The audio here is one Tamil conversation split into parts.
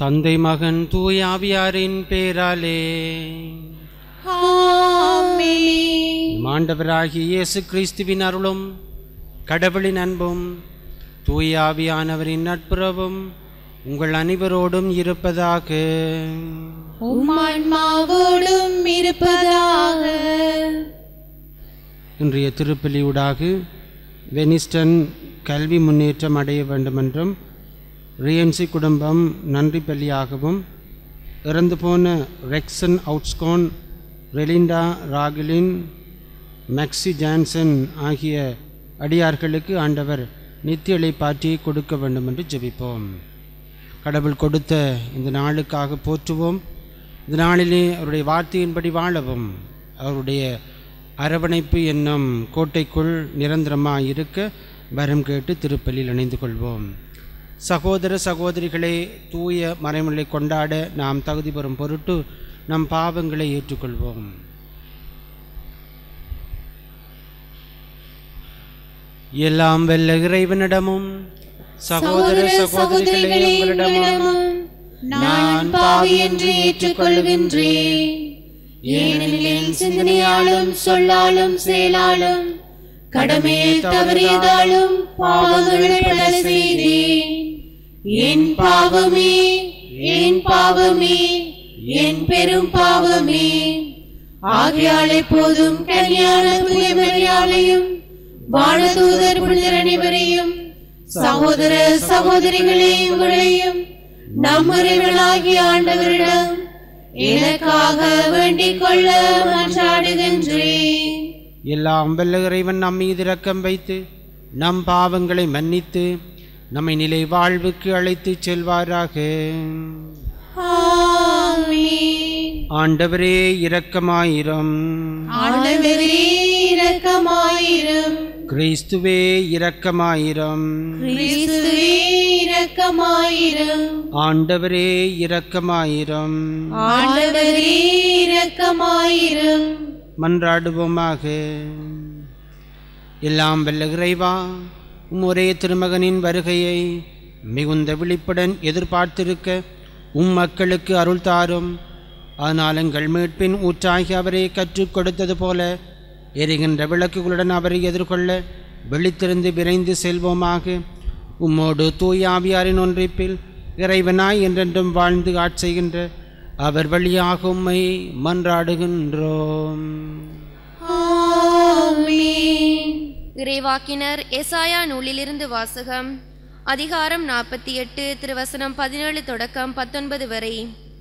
தந்தை மகன் தூயாவியாரின் பேராலே ஆமென். ஆண்டவராகிய இயேசு கிறிஸ்துவின் அருளும் கடவுளின் அன்பும் தூயாவியானவரின் நட்புறவும் உங்கள் அனைவரோடும் இருப்பதாக உம் ஆன்மாவோடும் இருப்பதாக இன்றைய திருப்பலியூடாக வெனிஸ்டன் கல்வி முன்னேற்றம் அடைய வேண்டுமென்றும் ரியன்சி குடும்பம் நன்றி பலியாகவும் இறந்து போன ரெக்சன் அவுட்ஸ்கோன் ரெலிண்டா ராகிலின் மேக்ஸி ஜான்சன் ஆகிய அடியார்களுக்கு ஆண்டவர் நித்திய இளைப்பாற்றியை கொடுக்க வேண்டும் என்று ஜெபிப்போம் கடவுள் கொடுத்த இந்த நாளுக்காக போற்றுவோம் இந்த நாளிலே அவருடைய வார்த்தையின்படி வாழவும் அவருடைய அரவணைப்பு என்னும் கோட்டைக்குள் நிரந்தரமாக இருக்க வரம் கேட்டு திருப்பலியில் இணைந்து கொள்வோம் சகோதர சகோதரிகளே தூய மறைமுறை கொண்டாட நாம் தகுதி பெறும் பொருட்டு நம் பாவங்களை ஏற்றுக்கொள்வோம் எல்லாம் வெல்ல இறைவனிடமும் சகோதர சகோதரிகளே உங்களிடமும் நான் பாவி என்று ஏற்றுக்கொள்கின்றேன் ஏனெனில் என் சிந்தனையாலும் சொல்லாலும் செயலாலும் கடமையை தவறியதாலும் பாவங்கள் பல செய்தேன் என் பாவமே என் பாவமே என் பெரும் பாவமே ஆகையால் எப்போதும் கல்யாண புயமரியாலையும் வாழதூதர் புனிதர் அனைவரையும் சகோதர சகோதரிகளே உங்களையும் நம் இறைவனாகிய ஆண்டவரிடம் எனக்காக வேண்டிக் கொள்ள மன்றாடுகின்றேன் எல்லாம் வெல்ல இறைவன் நம் மீது இரக்கம் வைத்து நம் பாவங்களை மன்னித்து நம்மை நிலை வாழ்வுக்கு அழைத்துச் செல்வாராக ஆமென். ஆண்டவரே இரக்கமாயிரம் ஆண்டவரே இரக்கமாயிரும் கிறிஸ்துவே இரக்கமாயிரம் கிறிஸ்துவே இரக்கமாயிரும் ஆண்டவரே இரக்கமாயிரம் ஆண்டவரே இரக்கமாயிரும் மன்றாடுவோமாக எல்லாம் வெல்ல இறைவா உம் ஒரே திருமகனின் வருகையை மிகுந்த விழிப்புடன் எதிர்பார்த்திருக்க உம் மக்களுக்கு அருள் தாரும் ஆனால் எங்கள் மீட்பின் ஊற்றாகி அவரை கற்றுக் கொடுத்தது போல எரிகின்ற விளக்குகளுடன் அவரை எதிர்கொள்ள விழித்திருந்து விரைந்து செல்வோமாக உம்மோடு தூய ஆவியாரின் ஒன்றிப்பில் இறைவனாய் என்றென்றும் வாழ்ந்து ஆட்செய்கின்ற அவர் வழியாக உம்மை மன்றாடுகின்றோம் ஆமென். இறைவாக்கினர் எசாயா நூலிலிருந்து வாசகம் அதிகாரம் நாற்பத்தி எட்டு திருவசனம் பதினேழு தொடக்கம் பத்தொன்பது வரை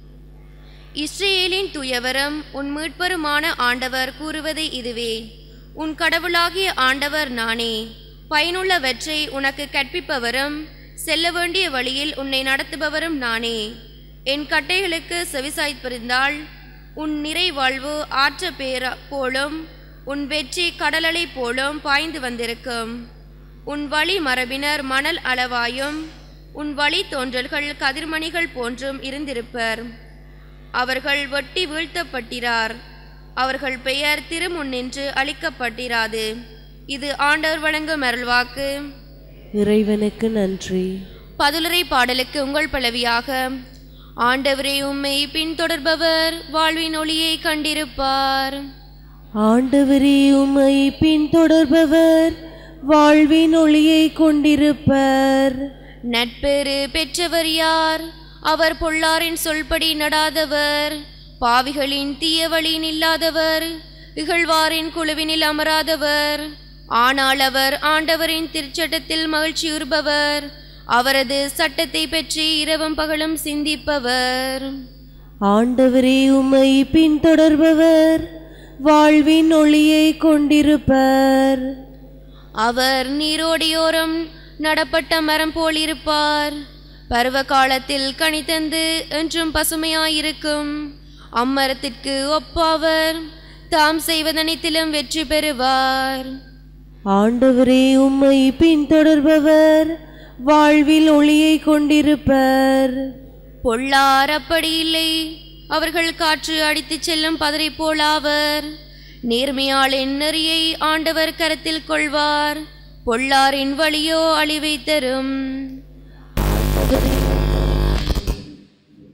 இஸ்ரேலின் துயவரம் உன் மீட்பருமான ஆண்டவர் கூறுவது இதுவே உன் கடவுளாகிய ஆண்டவர் நானே பயனுள்ளவற்றை உனக்கு கற்பிப்பவரும் செல்ல வேண்டிய வழியில் உன்னை நடத்துபவரும் நானே என் கட்டைகளுக்கு செவிசாய்ப்பிருந்தால் உன் நிறைவாழ்வு ஆற்ற பேர போலும் உன் வெற்றி கடலலை போலும் பாய்ந்து வந்திருக்கும் உன் வழி மரபினர் மணல் அளவாயும் உன் வழி தோன்றல்கள் கதிர்மணிகள் போன்றும் இருந்திருப்பர் அவர்கள் வெட்டி வீழ்த்தப்பட்டிரார் அவர்கள் பெயர் திருமுன்னின்று அழிக்கப்பட்டிராது இது ஆண்டவர் வழங்கும் அருள்வாக்கு இறைவனுக்கு நன்றி பதுலரை பாடலுக்கு உங்கள் பலவியாக ஆண்டவரே உம்மை பின்தொடர்பவர் வாழ்வின் ஒளியை கண்டிருப்பார் ஆண்டவரே உம்மை பின்தொடர்பவர் வாழ்வின் ஒளியை கொண்டிருப்பர் நட்பெரு பெற்றவர் யார் அவர் பொல்லாரின் சொல்படி நடாதவர் பாவிகளின் தீய வழியின் இல்லாதவர் இகழ்வாரின் குழுவினில் அமராதவர் ஆனால் அவர் ஆண்டவரின் திருச்சட்டத்தில் மகிழ்ச்சியுறுபவர் அவரது சட்டத்தை பற்றி இரவும் பகலும் சிந்திப்பவர் ஆண்டவரே உம்மை பின்தொடர்பவர் வாழ்வின் ஒளியை கொண்டிருப்பர் அவர் நீரோடியோரம் நடப்பட்ட மரம் போல் இருப்பார் பருவ காலத்தில் கனி தந்து என்றும் பசுமையாயிருக்கும் அம்மரத்திற்கு ஒப்பாவர் தாம் செய்வதனைத்திலும் வெற்றி பெறுவார் ஆண்டவரே உம்மை பின்தொடர்பவர் வாழ்வில் ஒளியை கொண்டிருப்பர் பொல்லார் அப்படி இல்லை அவர்கள் காற்று அடித்துச் செல்லும் பதரை போலாவர் நேர்மையாளின் நெறியை ஆண்டவர் கரத்தில் கொள்வார் பொல்லாரின் வழியோ அழிவை தரும்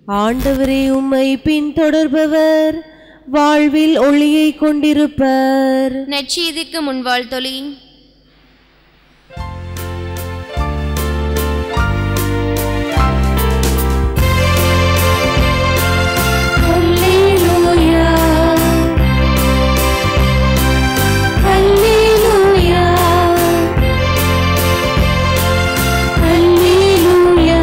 ஆண்டவரே உம்மை பின்தொடர்பவர் வாழ்வில் ஒளியை கொண்டிருப்பர் நற்செய்திக்கு முன்வாழ் தொழி Alleluia. Alleluia. Alleluia.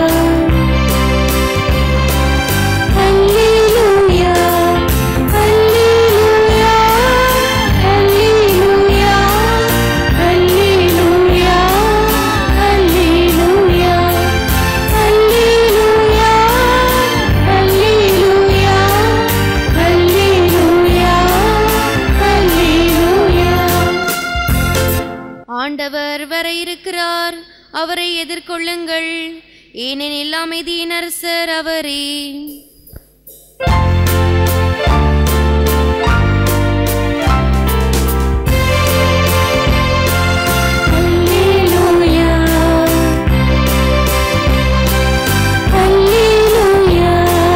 Alleluia. Alleluia. Alleluia. Alleluia. Alleluia. Alleluia. Alleluia. Alleluia. Alleluia. ஆண்டவர் வர இருக்கிறார் அவரை எதிர்கொள்ளுங்கள் ஏனெனில் அமைதியின் அரசர் அவரே Alleluia. Alleluia.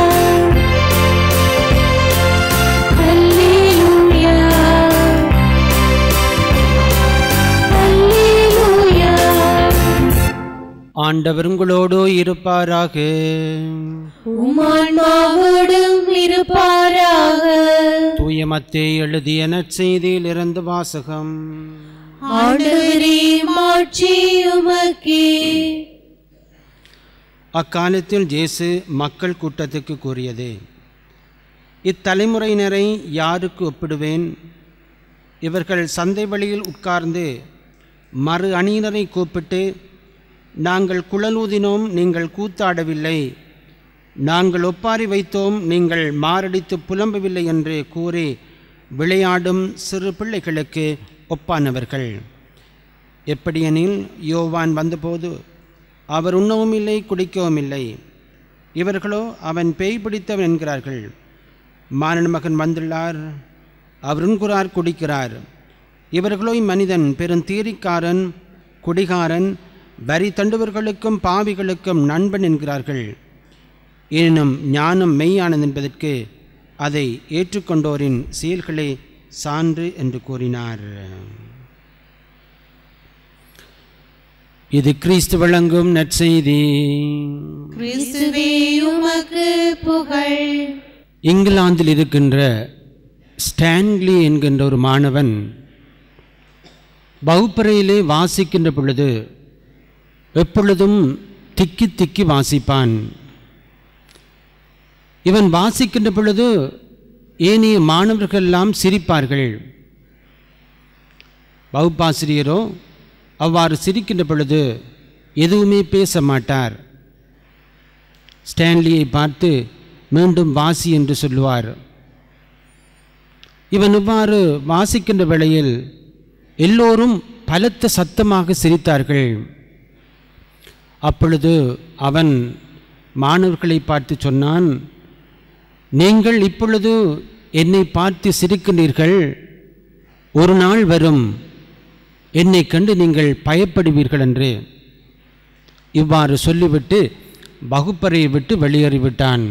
Alleluia. Alleluia. ஆண்டவர் உங்களோடு இருப்பாராக உம்மான்மாவோடும் இருப்பாராக தூய மத்தே எழுதிய நற்செய்தியில் இருந்து வாசகம் ஆண்டவரே மாட்சி உமக்கே அக்காலத்தில் இயேசு மக்கள் கூட்டத்துக்கு கூறியது இத்தலைமுறையினரை யாருக்கு ஒப்பிடுவேன் இவர்கள் சந்தை வழியில் உட்கார்ந்து மறு அணியினரை கூப்பிட்டு நாங்கள் குழலூதினோம் நீங்கள் கூத்தாடவில்லை நாங்கள் ஒப்பாரி வைத்தோம் நீங்கள் மாரடித்து புலம்பவில்லை என்று கூறி விளையாடும் சிறு பிள்ளைகளுக்கு ஒப்பானவர்கள் எப்படியெனில் யோவான் வந்தபோது அவர் உண்ணவும் இல்லை குடிக்கவும் இல்லை இவர்களோ அவன் பேய் பிடித்தவன் என்கிறார்கள் மானன் மகன் வந்துள்ளார் அவர் உண்குறார் குடிக்கிறார் இவர்களோ இம்மனிதன் பெருந்தீரிக்காரன் குடிகாரன் வரி தண்டுவர்களுக்கும் பாவிகளுக்கும் நண்பன் என்கிறார்கள் எனினும் ஞானம் மெய்யானது என்பதற்கு அதை ஏற்றுக்கொண்டோரின் செயல்களே சான்று என்று கூறினார் இது கிறிஸ்து வழங்கும் நற்செய்தி கிறிஸ்துவே உமக்கு புகழ் இங்கிலாந்தில் இருக்கின்ற ஸ்டான்லி என்கின்ற ஒரு மாணவன் வகுப்பறையிலே வாசிக்கின்ற பொழுது எப்பொழுதும் திக்கி திக்கி வாசிப்பான் இவன் வாசிக்கின்ற பொழுது ஏனைய மாணவர்கள் எல்லாம் சிரிப்பார்கள் வகுப்பாசிரியரோ அவ்வாறு சிரிக்கின்ற பொழுது எதுவுமே பேச மாட்டார் ஸ்டான்லியை பார்த்து மீண்டும் வாசி என்று சொல்லுவார் இவன் இவ்வாறு வாசிக்கின்ற வேளையில் எல்லோரும் பலத்த சத்தமாக சிரித்தார்கள் அப்பொழுது அவன் மாணவர்களை பார்த்து சொன்னான் நீங்கள் இப்பொழுது என்னை பார்த்து சிரிக்கின்றீர்கள் ஒரு நாள் வரும் என்னை கண்டு நீங்கள் பயப்படுவீர்கள் என்று இவ்வாறு சொல்லிவிட்டு வகுப்பறையை விட்டு வெளியேறிவிட்டான்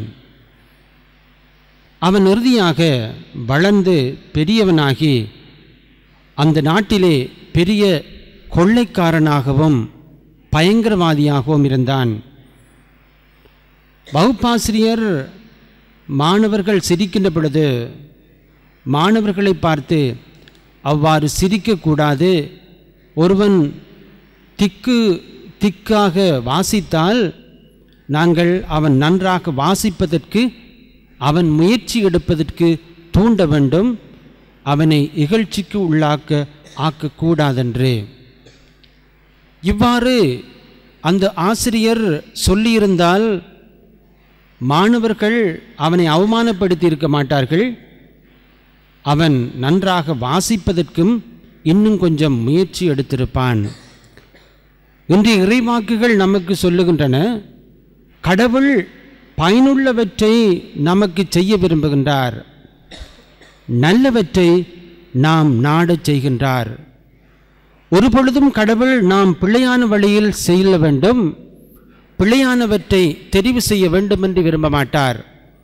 அவன் இறுதியாக வளர்ந்து பெரியவனாகி அந்த நாட்டிலே பெரிய கொள்ளைக்காரனாகவும் பயங்கரவாதியாகவும் இருந்தான் வகுப்பாசிரியர் மாணவர்கள் சிரிக்கின்ற பொழுது மாணவர்களை பார்த்து அவ்வாறு சிரிக்கக்கூடாது ஒருவன் திக்கு திக்காக வாசித்தால் நாங்கள் அவன் நன்றாக வாசிப்பதற்கு அவன் முயற்சி எடுப்பதற்கு தூண்ட வேண்டும் அவனை இகழ்ச்சிக்கு உள்ளாக்க ஆக்கக்கூடாதென்று இவ்வாறு அந்த ஆசிரியர் சொல்லியிருந்தால் மாணவர்கள் அவனை அவமானப்படுத்தி இருக்க மாட்டார்கள் அவன் நன்றாக வாசிப்பதற்கும் இன்னும் கொஞ்சம் முயற்சி எடுத்திருப்பான் இன்று இறைவாக்குகள் நமக்கு சொல்லுகின்றன கடவுள் பயனுள்ளவற்றை நமக்கு செய்ய விரும்புகின்றார் நல்லவற்றை நாம் நாடச் செய்கின்றார் ஒரு பொழுதும் கடவுள் நாம் பிழையான வழியில் செல்ல வேண்டும் பிழையானவற்றை தெரிவு செய்ய வேண்டுமென்று விரும்ப மாட்டார்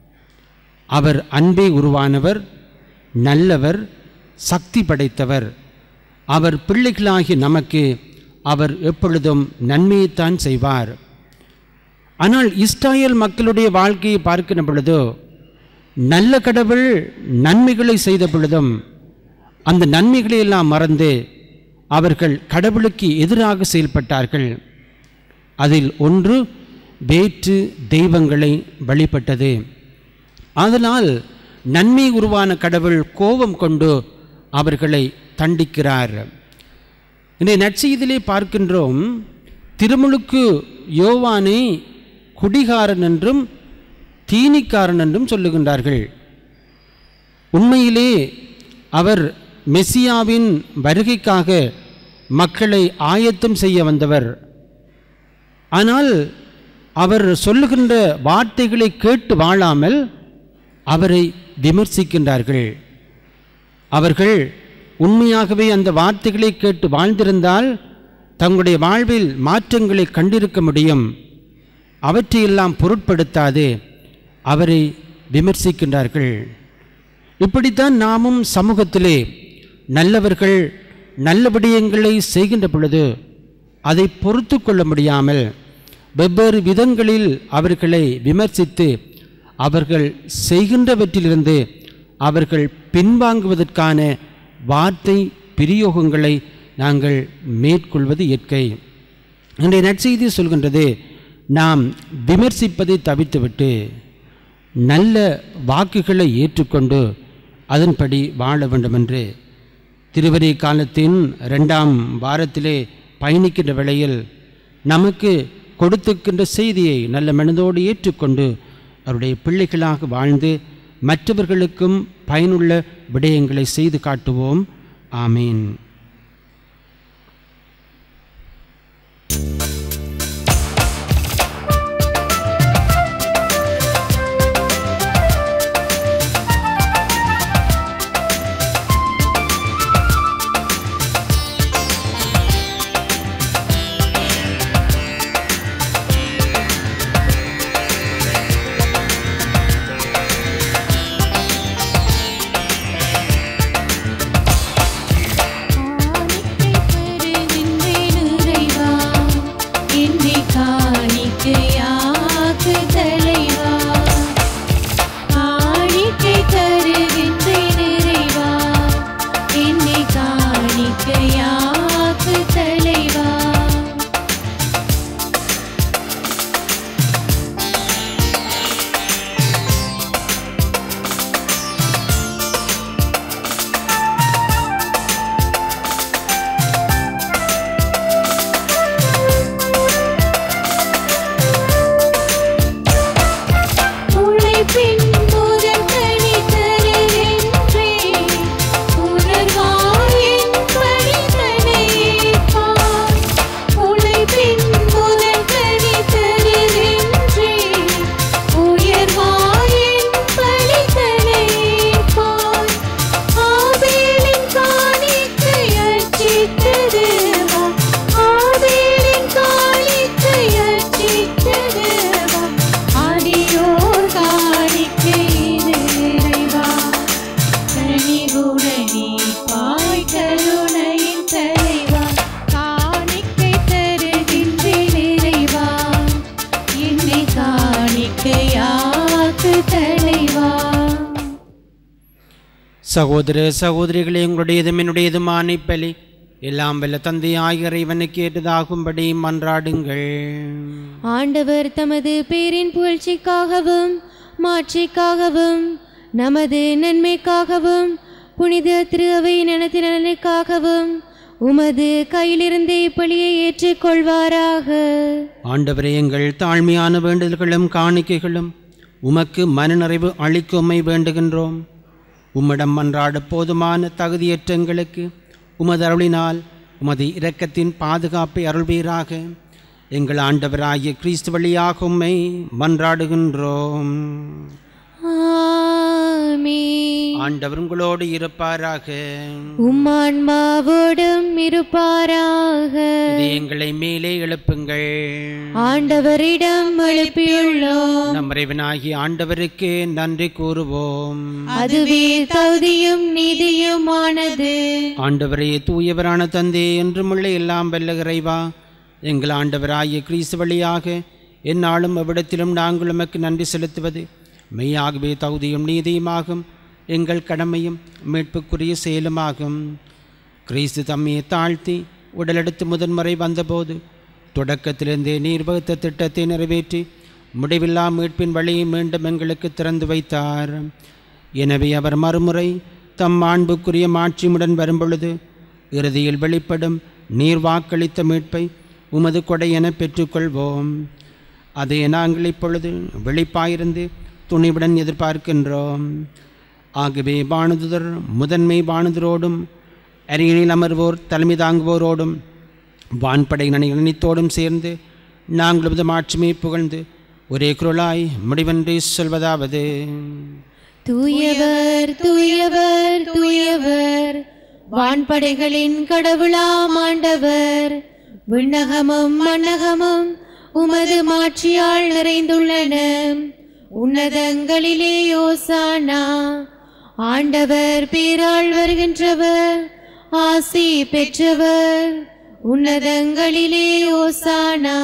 அவர் அன்பே உருவானவர் நல்லவர் சக்தி படைத்தவர் அவர் பிள்ளைகளாகி நமக்கு அவர் எப்பொழுதும் நன்மையைத்தான் செய்வார் ஆனால் இஸ்ராயேல் மக்களுடைய வாழ்க்கையை பார்க்கிற பொழுதோ நல்ல கடவுள் நன்மைகளை செய்த பொழுதும் அந்த நன்மைகளை எல்லாம் மறந்து அவர்கள் கடவுளுக்கு எதிராக செயல்பட்டார்கள் அதில் ஒன்று வேற்று தெய்வங்களை வழிபட்டது அதனால் நன்மை உருவான கடவுள் கோபம் கொண்டு அவர்களை தண்டிக்கிறார் இந்த நற்செய்தியிலே பார்க்கின்றோம் திருமுழுக்கு யோவானை குடிகாரன் என்றும் தீனிக்காரன் என்றும் சொல்லுகின்றார்கள் உண்மையிலே அவர் மெசியாவின் வருகைக்காக மக்களை ஆயத்தம் செய்ய வந்தவர் ஆனால் அவர் சொல்லுகின்ற வார்த்தைகளை கேட்டு வாழாமல் அவரை விமர்சிக்கின்றார்கள் அவர்கள் உண்மையாகவே அந்த வார்த்தைகளை கேட்டு வாழ்ந்திருந்தால் தங்களுடைய வாழ்வில் மாற்றங்களை கண்டிருக்க முடியும் அவற்றையெல்லாம் பொருட்படுத்தாது அவரை விமர்சிக்கின்றார்கள் இப்படித்தான் நாமும் சமூகத்திலே நல்லவர்கள் நல்ல விடயங்களை செய்கின்ற பொழுது அதை பொறுத்து கொள்ள முடியாமல் வெவ்வேறு விதங்களில் அவர்களை விமர்சித்து அவர்கள் செய்கின்றவற்றிலிருந்து அவர்கள் பின்வாங்குவதற்கான வார்த்தை பிரயோகங்களை நாங்கள் மேற்கொள்வது இயற்கை இன்றைய நற்செய்தி சொல்கின்றது நாம் விமர்சிப்பதை தவிர்த்துவிட்டு நல்ல வாக்குகளை ஏற்றுக்கொண்டு அதன்படி வாழ வேண்டுமென்று திருவரி காலத்தின் ரெண்டாம் வாரத்திலே பயணிக்கின்ற வேளையில் நமக்கு கொடுத்திருக்கின்ற செய்தியை நல்ல மனதோடு ஏற்றுக்கொண்டு அவருடைய பிள்ளைகளாக வாழ்ந்து மற்றவர்களுக்கும் பயனுள்ள விடயங்களை செய்து காட்டுவோம் ஆமீன் உழைப்பின் முதற்கனி தருகின்றே உணர்வாயின் பணிதனை ஏற்பார் உழைப்பின் முதற்கனி தருகின்றே உயர்வாயின் பணிதனை ஏற்பார் ஆபேலின் காணிக்கை அர்ச்சித்ததுவா ஆபேலின் காணிக்கை அர்ச்சித்ததுவா ஆடியோர் காணிக்கை நிறைவா கனிவுடனே பாய் கருணையின் தலைவா காணிக்கை தருகின்றேன் நிறைவா என்னை காணிக்கையாக்கு தலைவா சகோதர சகோதரிகளே உங்களுடையதும் என்னுடையதுமான இப்பலி எல்லாம் வல்ல தந்தையாய் இறைவனுக்கு ஏற்றதாகும்படி மன்றாடுங்கள் ஆண்டவர் தமது பேரின் புகழ்ச்சிக்காகவும் மாட்சிக்காகவும் நமது நன்மைக்காகவும் புனித திரு அவை நனத்தின் நலனுக்காகவும் உமது கையிலிருந்து இப்பலியை ஏற்றுக்கொள்வாராக ஆண்டவரே எங்கள் தாழ்மையான வேண்டுதல்களும் காணிக்கைகளும் உமக்கு மனநிறைவு அளிக்குமை வேண்டுகின்றோம் உம்மிடம் மன்றாட போதுமான தகுதியற்ற எங்களுக்கு உமது அருளினால் உமது இரக்கத்தின் பாதுகாப்பை அருள்வீராக எங்கள் ஆண்டவராகிய கிறிஸ்து வழியாக உம்மை மன்றாடுகின்றோம் ஆமென் ஆண்டவர் உங்களோடு இருப்பாராக உம்மான்மாவோடும் இருப்பாராக எங்களை மேலே எழுப்புங்கள் ஆண்டவரிடம் எழுப்பியுள்ளோம் நம் இறைவனாகி ஆண்டவருக்கு நன்றி கூறுவோம் அதுவே தகுதியும் நீதியுமானது ஆண்டவரே தூயவரான தந்தே என்றும் உள்ள எல்லாம் வல்ல இறைவா எங்கள் ஆண்டவராகிய கிறிஸ்து வழியாக எந்நாளும் அவ்விடத்திலும் நாங்கள் உமக்கு நன்றி செலுத்துவது மெய்யாகவே தகுதியும் நீதியுமாகும் எங்கள் கடமையும் மீட்புக்குரிய செயலுமாகும் கிறிஸ்து தம்மையை தாழ்த்தி உடலெடுத்து முதன்முறை வந்தபோது தொடக்கத்திலிருந்தே நீர் வகுத்த திட்டத்தை நிறைவேற்றி முடிவில்லா மீட்பின் வழியை மீண்டும் எங்களுக்கு திறந்து வைத்தார் எனவே அவர் மறுமுறை தம் மாண்புக்குரிய மாட்சியுடன் வரும்பொழுது இறுதியில் வெளிப்படும் நீர் வாக்களித்த மீட்பை உமது கொடை என பெற்றுக்கொள்வோம் அதை நாங்கள் இப்பொழுது வெளிப்பாயிருந்து துணிவுடன் எதிர்பார்க்கின்றோம் ஆகவே வானுதுதர் முதன்மை வானுதரோடும் அரியணில் அமர்வோர் தலைமை தாங்குவோரோடும் வான்படை அணித்தோடும் சேர்ந்து நாங்கள் உமது மாட்சிமை புகழ்ந்து ஒரே குரலாய் முடிவன்றி சொல்வதாவது தூயவர் தூயவர் தூயவர் வான்படைகளின் கடவுளாம் ஆண்டவர் விண்ணகமும் மண்ணகமும் உமது மாட்சியால் நிறைந்துள்ளன உன்னதங்களிலே யோசானா ஆண்டவர் பேரால் வருகின்றவர் ஆசி பெற்றவர் உன்னதங்களிலே யோசானா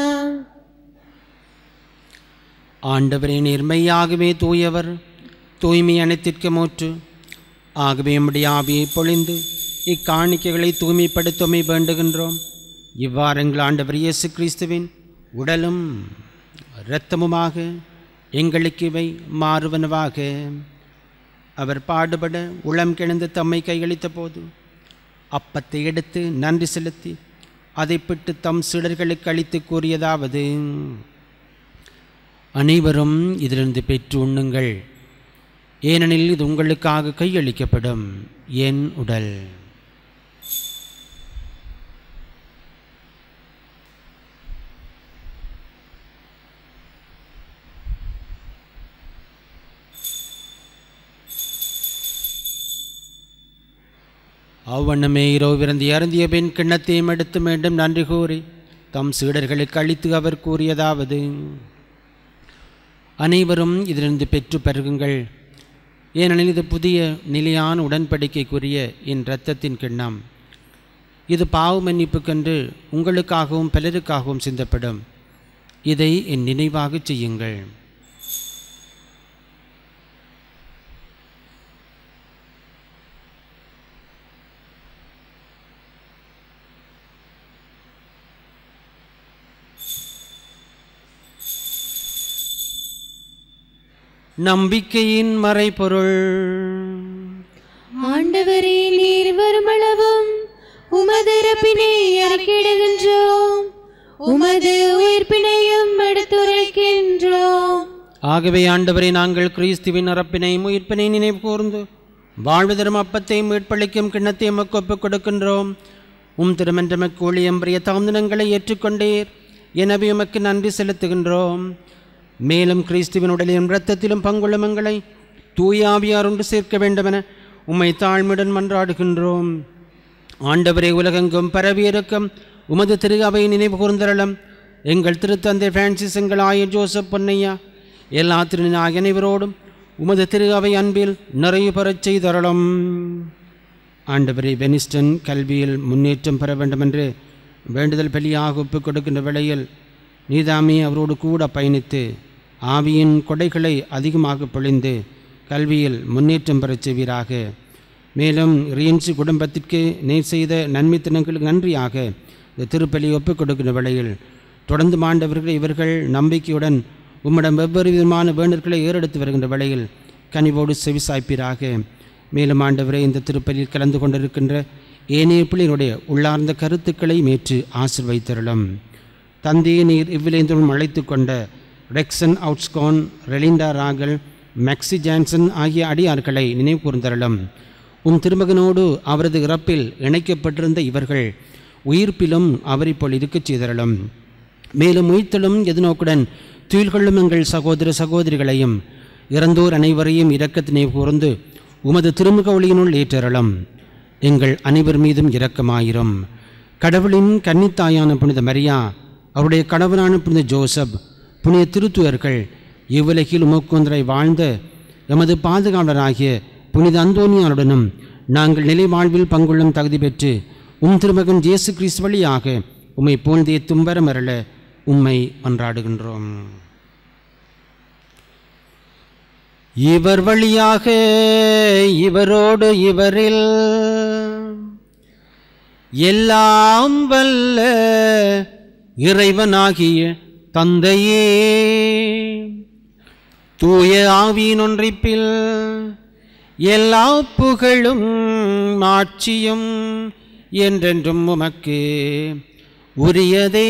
ஆண்டவரே நேர்மையாகவே தூயவர் தூய்மை அனைத்திற்கு மூற்று ஆகவே நம்முடைய ஆவியை பொழிந்து இக்காணிக்கைகளை தூய்மைப்படுத்தமை வேண்டுகின்றோம் இவ்வாறு எங்கள் ஆண்டவர் இயேசு கிறிஸ்துவின் உடலும் இரத்தமுமாக எங்களுக்கு இவை மாறுவனவாக அவர் பாடுபட உளம் கிழந்து தம்மை கையளித்த போது அப்பத்தை எடுத்து நன்றி செலுத்தி அதை பிட்டு தம் சீடர்களுக்கு அளித்து கூறியதாவது அனைவரும் இதிலிருந்து பெற்று உண்ணுங்கள் ஏனெனில் இது உங்களுக்காக கையளிக்கப்படும் என் உடல் அவ்வண்ணமே இரவு விருந்தி அருந்திய பின் கிண்ணத்தையும் எடுத்து மீண்டும் நன்றி கூறி தம் சீடர்களுக்கு அளித்து அவர் கூறியதாவது அனைவரும் இதிலிருந்து பெற்று பருகுங்கள் ஏனெனில் இது புதிய நிலையான உடன்படிக்கைக்குரிய என் இரத்தத்தின் கிண்ணம் இது பாவ மன்னிப்புக்கென்று உங்களுக்காகவும் பலருக்காகவும் சிந்தப்படும் இதை என் நினைவாகச் செய்யுங்கள் நம்பிக்கையின் மறைபொருள் ஆண்டவரே நீர் வருமளவும் உமது இறப்பினை அறிக்கையிடுகின்றோம் உமது உயிர்ப்பினையும் எடுத்துரைக்கின்றோம் ஆகவே ஆண்டவரை நாங்கள் கிறிஸ்துவின் அரப்பினை உயிர்ப்பினை நினைவு கூர்ந்து வாழ்வு தரும் அப்பத்தை மீட்பளிக்கும் கிண்ணத்தை எமக்கு ஒப்புக் கொடுக்கின்றோம் உம் திருமன்றமக்கு ஊழியம் பிரிய தாந்தனங்களை ஏற்றுக்கொண்டீர் எனவே உமக்கு நன்றி செலுத்துகின்றோம் மேலும் கிறிஸ்துவின் உடலிலும் இரத்தத்திலும் பங்குள்ள எங்களை தூயாவியார் ஒன்று சேர்க்க வேண்டுமென உம்மை தாழ்மையுடன் மன்றாடுகின்றோம் ஆண்டவரே உலகெங்கும் பரவியிருக்கும் உமது திரு அவை நினைவு கூர்ந்தரலம் எங்கள் திருத்தந்தை பிரான்சிஸ் எங்கள் ஆயர் ஜோசப் பொன்னையா எல்லா திருநாய் அனைவரோடும் உமது திரு அவை அன்பில் நிறைவு பெறச் செய்தரலும் ஆண்டவரே வெனிஸ்டன் கல்வியில் முன்னேற்றம் பெற வேண்டுமென்று வேண்டுதல் பலியாக ஒப்புக் கொடுக்கின்ற வேளையில் நீதாமே அவரோடு கூட பயணித்து ஆவியின் கொடைகளை அதிகமாக பொழிந்து கல்வியில் முன்னேற்றம் பெறச் செய்வீராக மேலும் ரியன்ஸு குடும்பத்திற்கு நேர் செய்த நன்மைத்தனங்களுக்கு நன்றியாக இந்த திருப்பலி ஒப்புக் கொடுக்கின்ற வேளையில் தொடர்ந்து மாண்டவர்கள் இவர்கள் நம்பிக்கையுடன் உம்மிடம் வெவ்வேறு விதமான வேண்டர்களை ஏறெடுத்து வருகின்ற வேளையில் கனிவோடு செவிசாய்ப்பீராக மேலும் ஆண்டவரே இந்த திருப்பலியில் கலந்து கொண்டிருக்கின்ற ஏனைய பிள்ளைகளுடைய உள்ளார்ந்த கருத்துக்களை மேற்று ஆசிர்வைத்தருளும் தந்தையை நீர் இவ்விலேந்துடன் அழைத்து கொண்ட ரெக்சன் அவுட்ஸ்கான் ரெலிண்டா ராகல் மெக்ஸி ஜான்சன் ஆகிய அடியார்களை நினைவு கூர்ந்தருளும் உம் திருமகனோடு அவரது இறப்பில் இணைக்கப்பட்டிருந்த இவர்கள் உயிர்ப்பிலும் அவரை போல் இருக்கச் செய்தருளும் மேலும் உயிர்த்தலும் எதிர்நோக்குடன் துயில்கொள்ளும் எங்கள் சகோதர சகோதரிகளையும் இறந்தோர் அனைவரையும் இரக்கத்தினை கூர்ந்து உமது திருமுக ஒளியினுள் ஏற்றரளம் எங்கள் அனைவர் மீதும் இரக்கமாயிரும் கடவுளின் கன்னித்தாயான புனித மரியா அவருடைய கணவனான புனித ஜோசப் புனித திருத்துவர்கள் இவ்வுலகில் உமக்கொன்றை வாழ்ந்த எமது பாதுகாவலராகிய புனித அந்தோனியாருடனும் நாங்கள் நிலை வாழ்வில் பங்குள்ளும் தகுதி பெற்று உம் திருமகன் இயேசு கிறிஸ்து வழியாக உம்மை போழ்ந்தே தும்பரமரல உம்மை மன்றாடுகின்றோம் இவர் வழியாக இவரோடு இவரில் எல்லாம் வல்ல இறைவனாகிய தந்தையே தூய ஆவியின் ஒன்றிப்பில் எல்லா புகழும் ஆட்சியும் என்றென்றும் உமக்கு உரியதே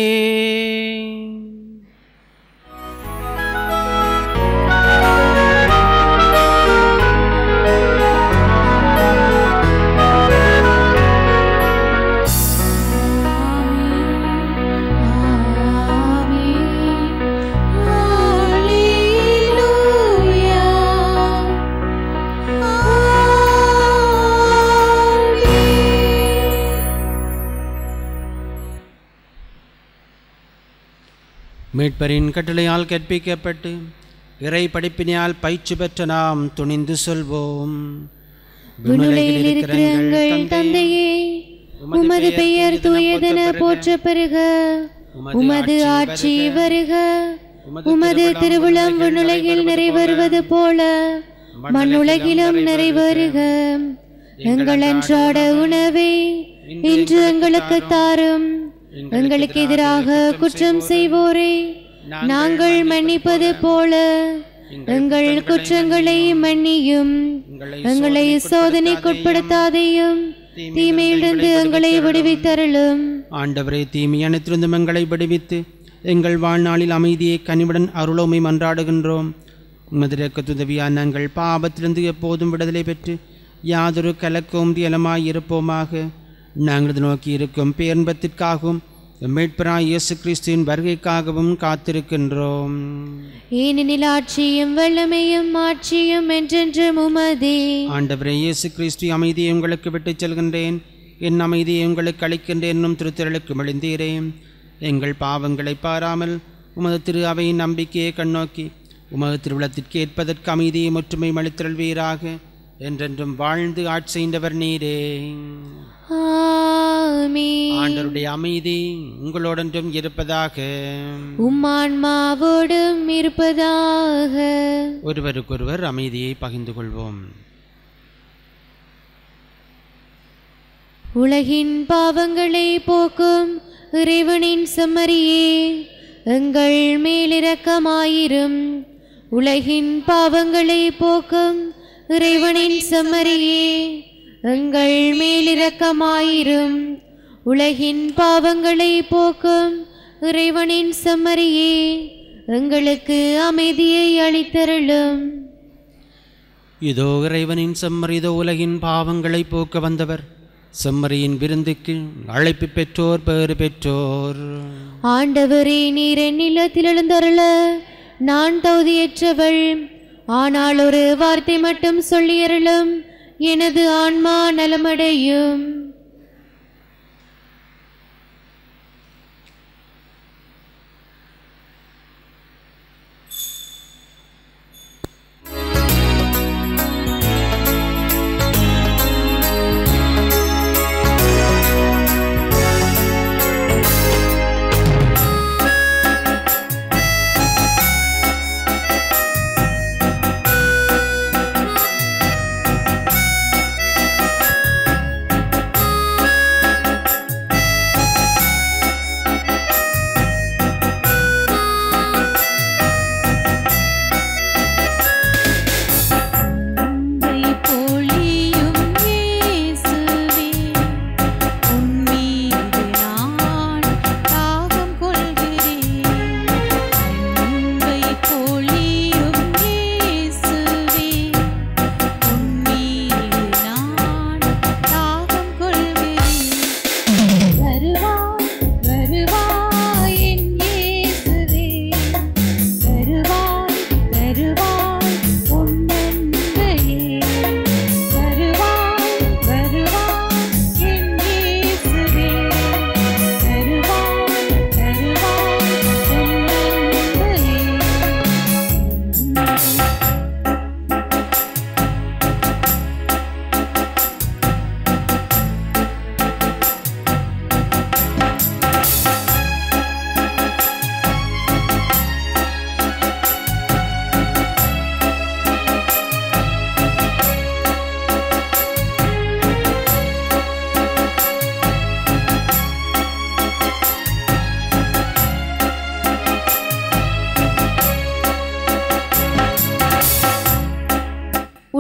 மீட்பரின் கட்டளையால் கற்பிக்கப்பட்டு இறை படிப்பினால் பயிற்சி பெற்ற நாம் துணிந்து சொல்வோம் விண்ணுலகில் இருக்கிற எங்கள் தந்தையே உமது பெயர் தூயதென போற்ற பெறுக உமது ஆட்சி வருக உமது திருவுளம் விண்ணுலகில் நிறைவேறுவது போல மண்ணுலகிலும் நிறைவேறுக எங்கள் அன்றாட உணவை இன்று எங்களுக்கு தாரும் எங்களுக்கு எதிராக குற்றம் செய்வோரே நாங்கள் மன்னிப்பது போல எங்கள் குற்றங்களை மன்னியும் எங்களை சோதனைக்குட்படுத்தாதையும் தீமையிலிருந்து எங்களை விடுவித்தருளும் ஆண்டவரே தீமை அனைத்திருந்தும் எங்களை விடுவித்து எங்கள் வாழ்நாளில் அமைதியை கனிவுடன் அருளோமை மன்றாடுகின்றோம் உமது இரக்கத்துதவியால் நாங்கள் பாபத்திலிருந்து எப்போதும் விடுதலை பெற்று யாதொரு கலக்கവും தியலமாய் இருப்போமாக நாங்கள் இது நோக்கி இருக்கும் பேன்பத்திற்காகவும் மீட்பராய் இயேசு கிறிஸ்துவின் வருகைக்காகவும் காத்திருக்கின்றோம் ஏனெனில் ஆட்சியும் வல்லமையும் ஆட்சியும் என்றென்றும் உமதே ஆண்டவரே இயேசு கிறிஸ்து அமைதியை உங்களுக்கு விட்டுச் செல்கின்றேன் என் அமைதியை உங்களுக்கு அளிக்கின்றேன் என்னும் திருத்திரளுக்கு மெளிந்தீரேன் எங்கள் பாவங்களை பாராமல் உமது திரு அவையின் நம்பிக்கையை கண்ணோக்கி உமது திருவிழத்திற்கு ஏற்பதற்கு அமைதியை ஒற்றுமை அளித்திரள்வீராக என்றென்றும் வாழ்ந்து ஆட்சி செய்தவர் நீரே ஆமென். ஆண்டவருடைய அமைதி உங்களோடென்றும் இருப்பதாக உம்மான்மாவோடும் இருப்பதாக ஒருவருக்கொருவர் அமைதியை பகிர்ந்து கொள்வோம் உலகின் பாவங்களை போக்கும் இறைவனின் செம்மறியே எங்கள் மேலிரக்கமாயிரும் உலகின் பாவங்களை போக்கும் இறைவனின் செம்மறியே எங்கள் மேலிரக்கமாயிரும் உலகின் பாவங்களை போக்கும் இறைவனின் செம்மறியே எங்களுக்கு அமைதியை அளித்தருளும் இதோ இறைவனின் செம்மறி இதோ உலகின் பாவங்களை போக்க வந்தவர் செம்மறியின் விருந்துக்கு அழைப்பு பெற்றோர் பேறு பெற்றோர் ஆண்டவரே நீர் என் இல்லத்தில் எழுந்தருள நான் தகுதியற்றவள் ஆனால் ஒரு வார்த்தை மட்டும் சொல்லியருளும் எனது ஆன்மா நலமடையும் ஆ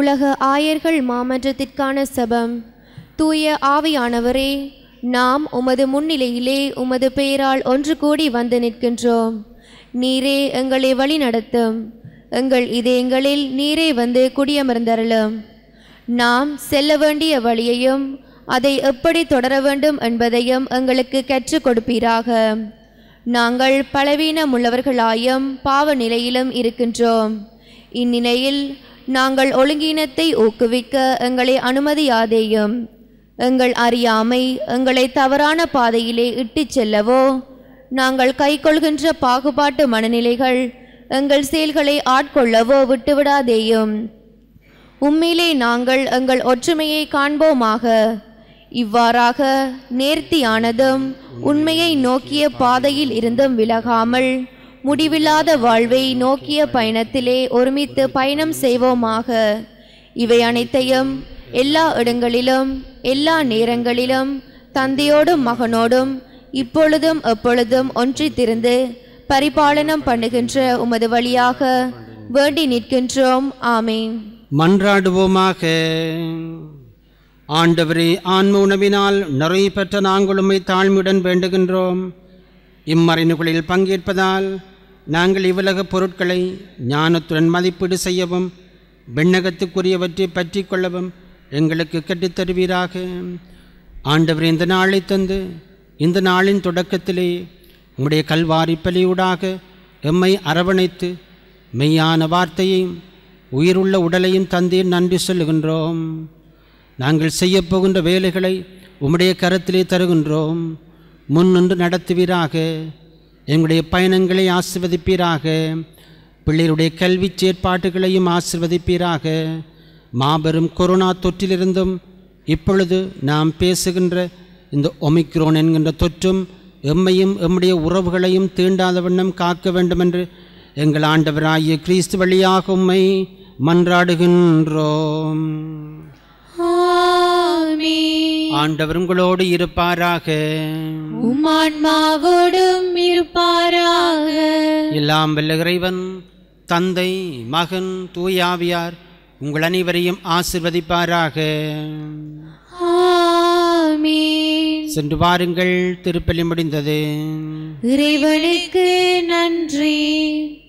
உலக ஆயர்கள் மாமன்றத்திற்கான சபம் தூய ஆவியானவரே நாம் உமது முன்னிலையிலே உமது பெயரால் ஒன்று கூடி வந்து நிற்கின்றோம் நீரே எங்களை வழி நடத்தும் எங்கள் இதயங்களில் நீரே வந்து குடியமர்ந்தருளும் நாம் செல்ல வேண்டிய வழியையும் அதை எப்படி தொடர வேண்டும் என்பதையும் எங்களுக்கு கற்றுக் கொடுப்பீராக நாங்கள் பலவீனமுள்ளவர்களாயும் பாவ நிலையிலும் இருக்கின்றோம் இந்நிலையில் நாங்கள் ஒழுங்கீனத்தை ஊக்குவிக்க எங்களை அனுமதியாதேயும் எங்கள் அறியாமை எங்களை தவறான பாதையிலே இட்டுச் செல்லவோ நாங்கள் கைக்கொள்கின்ற பாகுபாட்டு மனநிலைகள் எங்கள் செயல்களை ஆட்கொள்ளவோ விட்டுவிடாதேயும் உம்மிலே நாங்கள் எங்கள் ஒற்றுமையை காண்போமாக இவ்வாறாக நேர்த்தியானதும் உண்மையை நோக்கிய பாதையில் இருந்தும் விலகாமல் முடிவில்லாத வாழ்வை நோக்கிய பயணத்திலே ஒருமித்து பயணம் செய்வோமாக இவை அனைத்தையும் எல்லா இடங்களிலும் எல்லா நேரங்களிலும் தந்தையோடும் மகனோடும் இப்பொழுதும் எப்பொழுதும் ஒன்றித்திருந்து பரிபாலனம் பண்ணுகின்ற உமது வழியாக வேண்டி நிற்கின்றோம் ஆமேன் மன்றாடுவோமாக ஆண்டவரே ஆன்ம உணவினால் நிறைய பெற்ற நாங்கள் உம்மை தாழ்மையுடன் வேண்டுகின்றோம் இம்மறைநுகளில் பங்கேற்பதால் நாங்கள் இவ்வுலகப் பொருட்களை ஞானத்துடன் மதிப்பீடு செய்யவும் விண்ணகத்துக்குரியவற்றை பற்றி கொள்ளவும் எங்களுக்கு கற்றுத் தருவீராக ஆண்டவர் இந்த நாளை தந்து இந்த நாளின் தொடக்கத்திலே உம்முடைய கல்வாரி பலியூடாக எம்மை அரவணைத்து மெய்யான வார்த்தையையும் உயிருள்ள உடலையும் தந்தீர் நன்றி சொல்லுகின்றோம் நாங்கள் செய்யப்போகின்ற வேலைகளை உம்முடைய கரத்திலே தருகின்றோம் முன்னின்று நடத்துவீராக எங்களுடைய பயணங்களை ஆசிர்வதிப்பீராக பிள்ளைகளுடைய கல்வி செயற்பாட்டுகளையும் ஆசிர்வதிப்பீராக மாபெரும் கொரோனா தொற்றிலிருந்தும் இப்பொழுது நாம் பேசுகின்ற இந்த ஒமிக்ரோன் என்கின்ற தொற்றும் எம்மையும் எம்முடைய உறவுகளையும் தீண்டாத வண்ணம் காக்க வேண்டுமென்று எங்கள் ஆண்டவராகிய கிறிஸ்து வழியாக உம்மை மன்றாடுகின்றோம் ஆமென். ஆண்டவர் உங்களோடு இருப்பாராக உம் ஆன்மாவோடும் இருப்பாராக எல்லாம் வல்ல இறைவன் தந்தை மகன் தூயாவியார் உங்கள் அனைவரையும் ஆசிர்வதிப்பாராக ஆமென். சென்று வாருங்கள் திருப்பலி முடிந்தது இறைவனுக்கு நன்றி